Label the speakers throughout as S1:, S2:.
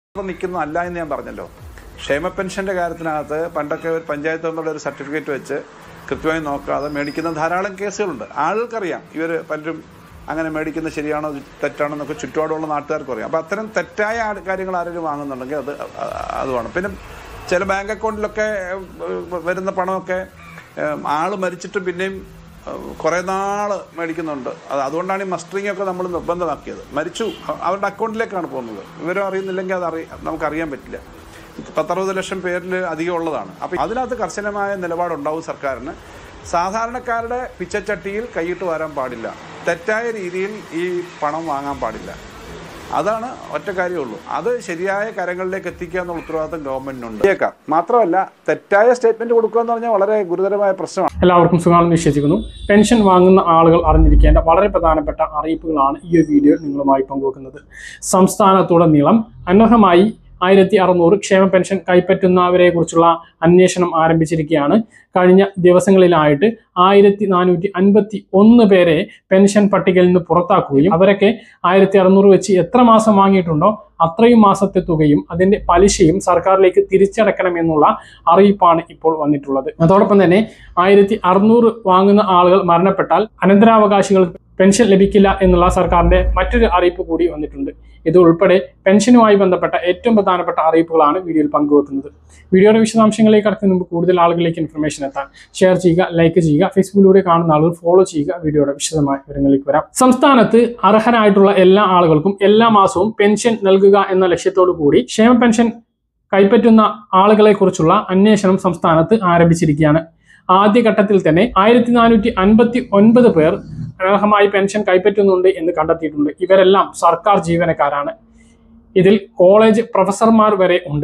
S1: നിൽക്കുന്നതല്ല എന്ന് ഞാൻ പറഞ്ഞല്ലോ ക്ഷേമ പെൻഷന്റെ കാര്യത്തിനകത്ത് പണ്ടൊക്കെ ഒരു പഞ്ചായത്ത് മെമ്പറുടെ ഒരു സർട്ടിഫിക്കറ്റ് വെച്ച് കൃത്യമായി നോക്കാതെ മേടിക്കുന്ന ധാരാളം കേസുകളുണ്ട് ആളുകൾക്കറിയാം ഇവർ പലരും അങ്ങനെ മേടിക്കുന്നത് ശരിയാണോ തെറ്റാണോ എന്നൊക്കെ ചുറ്റുപാടുള്ള നാട്ടുകാർക്ക് അറിയാം അപ്പോൾ അത്തരം തെറ്റായ ആ- കാര്യങ്ങൾ ആരെങ്കിലും വാങ്ങുന്നുണ്ടെങ്കിൽ അത് അ- അത് വേണം പിന്നെ ചില ബാങ്ക് അക്കൗണ്ടിലൊക്കെ ഏഹ്, വരുന്ന പണമൊക്കെ ഏഹ്, ആള് മരിച്ചിട്ട് പിന്നെയും ഏഹ്, കുറേ നാൾ മേടിക്കുന്നുണ്ട് അത് അതുകൊണ്ടാണ് ഈ മസ്റ്ററിംഗ് ഒക്കെ നമ്മൾ നിർബന്ധമാക്കിയത് മരിച്ചു അ- അവരുടെ അക്കൗണ്ടിലേക്കാണ് പോകുന്നത് വിവരം അറിയുന്നില്ലെങ്കിൽ അത് അറിയ നമുക്കറിയാൻ പറ്റില്ല പത്തറുപത് ലക്ഷം പേരിൽ അധികം ഉള്ളതാണ് അപ്പം അതിനകത്ത് കർശനമായ നിലപാടുണ്ടാവും സർക്കാരിന് സാധാരണക്കാരുടെ പിച്ചച്ചട്ടിയിൽ കൈയിട്ട് വരാൻ പാടില്ല തെറ്റായ രീതിയിൽ ഈ പണം വാങ്ങാൻ പാടില്ല അതാണ് ഒറ്റ കാര്യമുള്ളൂ അത് ശരിയായ കരങ്ങളിലേക്ക് എത്തിക്കുക എന്നുള്ള ഉത്തരവാദിത്തം ഗവൺമെന്റിനുണ്ട് കേൾക്കാം മാത്രമല്ല തെറ്റായ സ്റ്റേറ്റ്മെന്റ് കൊടുക്കുക എന്ന് പറഞ്ഞാൽ വളരെ ഗുരുതരമായ പ്രശ്നമാണ്
S2: എല്ലാവർക്കും സുഖമാണെന്ന് വിശ്വസിക്കുന്നു പെൻഷൻ വാങ്ങുന്ന ആളുകൾ അറിഞ്ഞിരിക്കേണ്ട വളരെ പ്രധാനപ്പെട്ട അറിയിപ്പുകളാണ് ഈ ഒരു വീഡിയോ നിങ്ങളുമായി പങ്കുവെക്കുന്നത് സംസ്ഥാനത്തുടനീളം അനർഹമായി ആയിരത്തി അറുന്നൂറ് ക്ഷേമ പെൻഷൻ കൈപ്പറ്റുന്നവരെ കുറിച്ചുള്ള അന്വേഷണം ആരംഭിച്ചിരിക്കുകയാണ് കഴിഞ്ഞ ദിവസങ്ങളിലായിട്ട് ആയിരത്തി നാനൂറ്റി അൻപത്തി ഒന്ന് പേരെ പെൻഷൻ പട്ടികയിൽ നിന്ന് പുറത്താക്കുകയും അവരൊക്കെ ആയിരത്തി അറുന്നൂറ് വെച്ച് എത്ര മാസം വാങ്ങിയിട്ടുണ്ടോ അത്രയും മാസത്തെ തുകയും അതിന്റെ പലിശയും സർക്കാരിലേക്ക് തിരിച്ചടക്കണമെന്നുള്ള അറിയിപ്പാണ് ഇപ്പോൾ വന്നിട്ടുള്ളത് അതോടൊപ്പം തന്നെ ആയിരത്തി അറുന്നൂറ് വാങ്ങുന്ന ആളുകൾ മരണപ്പെട്ടാൽ അനന്തരാവകാശികൾക്ക് പെൻഷൻ ലഭിക്കില്ല എന്നുള്ള സർക്കാരിന്റെ മറ്റൊരു അറിയിപ്പ് കൂടി വന്നിട്ടുണ്ട് ഇത് ഉൾപ്പെടെ പെൻഷനുമായി ബന്ധപ്പെട്ട ഏറ്റവും പ്രധാനപ്പെട്ട അറിയിപ്പുകളാണ് വീഡിയോയിൽ പങ്കുവെക്കുന്നത് വീഡിയോയുടെ വിശദാംശങ്ങളിലേക്ക് കടക്കുന്ന മുമ്പ് കൂടുതൽ ആളുകളിലേക്ക് ഇൻഫർമേഷൻ എത്താൻ ഷെയർ ചെയ്യുക ലൈക്ക് ചെയ്യുക ഫേസ്ബുക്കിലൂടെ കാണുന്ന ആളുകൾ ഫോളോ ചെയ്യുക വീഡിയോയുടെ വിശദമായ വിവരങ്ങളിലേക്ക് വരാം സംസ്ഥാനത്ത് അർഹരായിട്ടുള്ള എല്ലാ ആളുകൾക്കും എല്ലാ മാസവും പെൻഷൻ നൽകുക എന്ന ലക്ഷ്യത്തോടു കൂടി ക്ഷേമ പെൻഷൻ കൈപ്പറ്റുന്ന ആളുകളെ കുറിച്ചുള്ള അന്വേഷണം സംസ്ഥാനത്ത് ആരംഭിച്ചിരിക്കുകയാണ് ആദ്യഘട്ടത്തിൽ തന്നെ ആയിരത്തി നാനൂറ്റി അൻപത്തി ഒൻപത് പേർ അനർഹമായി പെൻഷൻ കൈപ്പറ്റുന്നുണ്ട് എന്ന് കണ്ടെത്തിയിട്ടുണ്ട് ഇവരെല്ലാം സർക്കാർ ജീവനക്കാരാണ് ഇതിൽ കോളേജ് പ്രൊഫസർമാർ വരെ ഉണ്ട്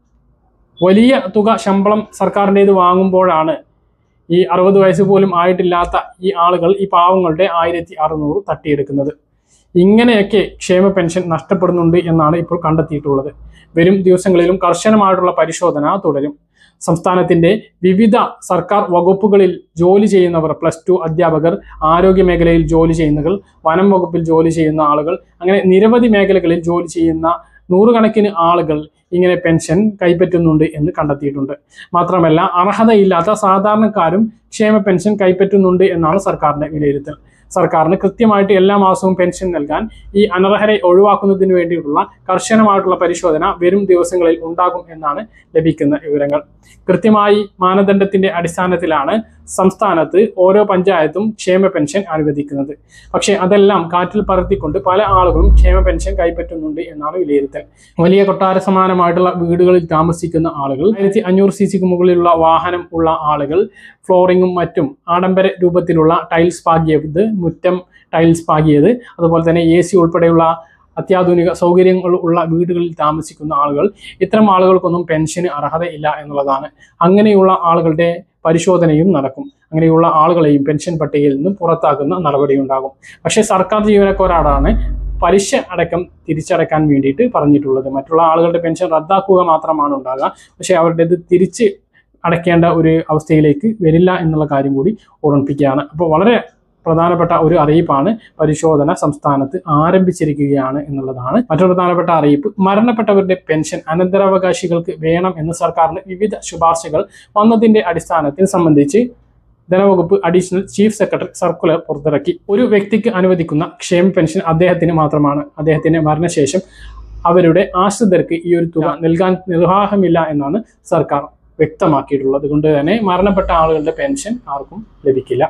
S2: വലിയ തുക ശമ്പളം സർക്കാരിൻ്റേത് വാങ്ങുമ്പോഴാണ് ഈ അറുപത് വയസ്സ് പോലും ആയിട്ടില്ലാത്ത ഈ ആളുകൾ ഈ പാവങ്ങളുടെ ആയിരത്തി അറുന്നൂറ് തട്ടിയെടുക്കുന്നത് ഇങ്ങനെയൊക്കെ ക്ഷേമ പെൻഷൻ നഷ്ടപ്പെടുന്നുണ്ട് എന്നാണ് ഇപ്പോൾ കണ്ടെത്തിയിട്ടുള്ളത് വരും ദിവസങ്ങളിലും കർശനമായിട്ടുള്ള പരിശോധന തുടരും സംസ്ഥാനത്തിന്റെ വിവിധ സർക്കാർ വകുപ്പുകളിൽ ജോലി ചെയ്യുന്നവർ പ്ലസ് ടു അധ്യാപകർ ആരോഗ്യ മേഖലയിൽ ജോലി ചെയ്യുന്നവർ വനം വകുപ്പിൽ ജോലി ചെയ്യുന്ന ആളുകൾ അങ്ങനെ നിരവധി മേഖലകളിൽ ജോലി ചെയ്യുന്ന നൂറുകണക്കിന് ആളുകൾ ഇങ്ങനെ പെൻഷൻ കൈപ്പറ്റുന്നുണ്ട് എന്ന് കണ്ടെത്തിയിട്ടുണ്ട് മാത്രമല്ല അർഹതയില്ലാത്ത സാധാരണക്കാരും ക്ഷേമ പെൻഷൻ കൈപ്പറ്റുന്നുണ്ട് എന്നാണ് സർക്കാരിന്റെ വിലയിരുത്തൽ സർക്കാരിന് കൃത്യമായിട്ട് എല്ലാ മാസവും പെൻഷൻ നൽകാൻ ഈ അനർഹരെ ഒഴിവാക്കുന്നതിന് വേണ്ടിയിട്ടുള്ള കർശനമായിട്ടുള്ള പരിശോധന വരും ദിവസങ്ങളിൽ ഉണ്ടാകും എന്നാണ് ലഭിക്കുന്ന വിവരങ്ങൾ കൃത്യമായി മാനദണ്ഡത്തിന്റെ അടിസ്ഥാനത്തിലാണ് സംസ്ഥാനത്ത് ഓരോ പഞ്ചായത്തും ക്ഷേമ പെൻഷൻ അനുവദിക്കുന്നത് പക്ഷേ അതെല്ലാം കാറ്റിൽ പറത്തിക്കൊണ്ട് പല ആളുകളും ക്ഷേമ പെൻഷൻ കൈപ്പറ്റുന്നുണ്ട് എന്നാണ് വിലയിരുത്തൽ വലിയ കൊട്ടാര സമാനമായിട്ടുള്ള വീടുകളിൽ താമസിക്കുന്ന ആളുകൾ ആയിരത്തി അഞ്ഞൂറ് സി സിക്ക് മുകളിലുള്ള വാഹനം ഉള്ള ആളുകൾ ഫ്ലോറിങ്ങും മറ്റും ആഡംബര രൂപത്തിലുള്ള ടൈൽസ് പാകിയത് മുറ്റം ടൈൽസ് പാകിയത് അതുപോലെ തന്നെ എ സി ഉൾപ്പെടെയുള്ള അത്യാധുനിക സൗകര്യങ്ങൾ ഉള്ള വീടുകളിൽ താമസിക്കുന്ന ആളുകൾ ഇത്തരം ആളുകൾക്കൊന്നും പെൻഷന് അർഹതയില്ല എന്നുള്ളതാണ് അങ്ങനെയുള്ള ആളുകളുടെ പരിശോധനയും നടക്കും അങ്ങനെയുള്ള ആളുകളെയും പെൻഷൻ പട്ടികയിൽ നിന്ന് പുറത്താക്കുന്ന നടപടിയുണ്ടാകും പക്ഷേ സർക്കാർ ജീവനക്കാരാണ് പലിശ അടക്കം തിരിച്ചടക്കാൻ വേണ്ടിയിട്ട് പറഞ്ഞിട്ടുള്ളത് മറ്റുള്ള ആളുകളുടെ പെൻഷൻ റദ്ദാക്കുക മാത്രമാണ് ഉണ്ടാകുക പക്ഷേ അവരുടേത് തിരിച്ച് അടയ്ക്കേണ്ട ഒരു അവസ്ഥയിലേക്ക് വരില്ല എന്നുള്ള കാര്യം കൂടി ഓർമ്മിപ്പിക്കുകയാണ് അപ്പോൾ വളരെ പ്രധാനപ്പെട്ട ഒരു അറിയിപ്പാണ് പരിശോധന സംസ്ഥാനത്ത് ആരംഭിച്ചിരിക്കുകയാണ് എന്നുള്ളതാണ് മറ്റൊരു പ്രധാനപ്പെട്ട അറിയിപ്പ് മരണപ്പെട്ടവരുടെ പെൻഷൻ അനന്തരാവകാശികൾക്ക് വേണം എന്ന് സർക്കാരിന് വിവിധ ശുപാർശകൾ വന്നതിന്റെ അടിസ്ഥാനത്തിൽ സംബന്ധിച്ച് ധനവകുപ്പ് അഡീഷണൽ ചീഫ് സെക്രട്ടറി സർക്കുലർ പുറത്തിറക്കി ഒരു വ്യക്തിക്ക് അനുവദിക്കുന്ന ക്ഷേമ പെൻഷൻ അദ്ദേഹത്തിന് മാത്രമാണ് അദ്ദേഹത്തിന്റെ മരണശേഷം അവരുടെ ആശ്രിതർക്ക് ഈ ഒരു തുക നൽകാൻ നിർവാഹമില്ല എന്നാണ് സർക്കാർ വ്യക്തമാക്കിയിട്ടുള്ളത് അതുകൊണ്ട് തന്നെ മരണപ്പെട്ട ആളുകളുടെ പെൻഷൻ ആർക്കും ലഭിക്കില്ല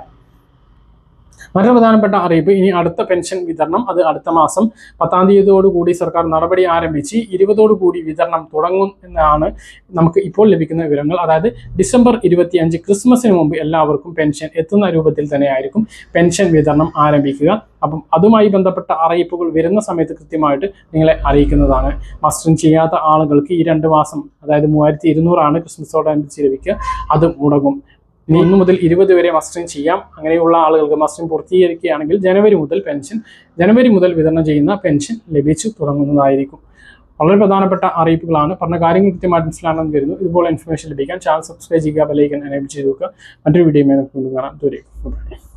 S2: മറ്റൊരു പ്രധാനപ്പെട്ട അറിയിപ്പ് ഇനി അടുത്ത പെൻഷൻ വിതരണം അത് അടുത്ത മാസം പത്താം തീയതിയോടുകൂടി സർക്കാർ നടപടി ആരംഭിച്ച് ഇരുപതോടുകൂടി വിതരണം തുടങ്ങും എന്നാണ് നമുക്ക് ഇപ്പോൾ ലഭിക്കുന്ന വിവരങ്ങൾ അതായത് ഡിസംബർ ഇരുപത്തിയഞ്ച് ക്രിസ്മസിന് മുമ്പ് എല്ലാവർക്കും പെൻഷൻ എത്തുന്ന രൂപത്തിൽ തന്നെയായിരിക്കും പെൻഷൻ വിതരണം ആരംഭിക്കുക അപ്പം അതുമായി ബന്ധപ്പെട്ട അറിയിപ്പുകൾ വരുന്ന സമയത്ത് കൃത്യമായിട്ട് നിങ്ങളെ അറിയിക്കുന്നതാണ് മസ്റ്ററിങ് ചെയ്യാത്ത ആളുകൾക്ക് ഈ രണ്ട് മാസം അതായത് മൂവായിരത്തി ഇരുന്നൂറാണ് ക്രിസ്മസോടനുബന്ധിച്ച് ലഭിക്കുക അത് മുടങ്ങും ഇനി ഒന്ന് മുതൽ ഇരുപത് വരെ മസ്റ്ററിങ് ചെയ്യാം അങ്ങനെയുള്ള ആളുകൾക്ക് മസ്റ്ററിങ് പൂർത്തീകരിക്കുകയാണെങ്കിൽ ജനുവരി മുതൽ പെൻഷൻ ജനുവരി മുതൽ വിതരണം ചെയ്യുന്ന പെൻഷൻ ലഭിച്ചു തുടങ്ങുന്നതായിരിക്കും വളരെ പ്രധാനപ്പെട്ട അറിയിപ്പുകളാണ് പറഞ്ഞ കാര്യങ്ങൾ കൃത്യമായിട്ട് മനസ്സിലാണെന്ന് വരുന്നു ഇതുപോലെ ഇൻഫർമേഷൻ ലഭിക്കാൻ ചാനൽ സബ്സ്ക്രൈബ് ചെയ്യുക ബെലൈക്കൻ എനേബിൾ ചെയ്ത് വെക്കുക മറ്റൊരു വീഡിയോ നമുക്ക് കാണാം ദൂരെ